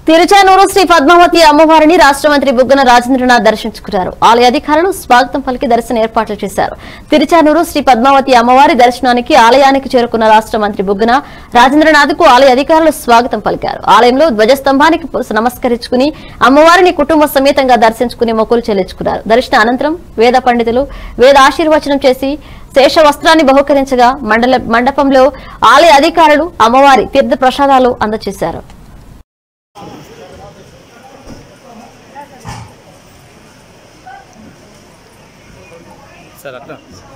తిరుచానూరు శ్రీ పద్మావతి అమ్మవారిని రాష్ట్ర మంత్రి బుగ్గన రాజేంద్రనాథ్ దర్శించుకున్నారు ఆలయ అధికారులు స్వాగతం పలికి దర్శన ఏర్పాట్లు చేశారు తిరుచానూరు శ్రీ పద్మావతి అమ్మవారి దర్శనానికి ఆలయానికి చేరుకున్న రాష్ట్ర మంత్రి బుగ్గన రాజేంద్రనాథ్ కు ఆలయ అధికారులు స్వాగతం పలికారు ఆలయంలో ధ్వజస్తంభానికి నమస్కరించుకుని అమ్మవారిని కుటుంబ సమేతంగా దర్శించుకుని మొక్కులు చెల్లించుకున్నారు దర్శన అనంతరం వేద పండితులు వేద ఆశీర్వచనం చేసి శేష వస్త్రాన్ని బహుకరించగా మండల మండపంలో ఆలయ అధికారులు అమ్మవారి తీర్థ ప్రసాదాలు అందజేశారు సార్ అట్లా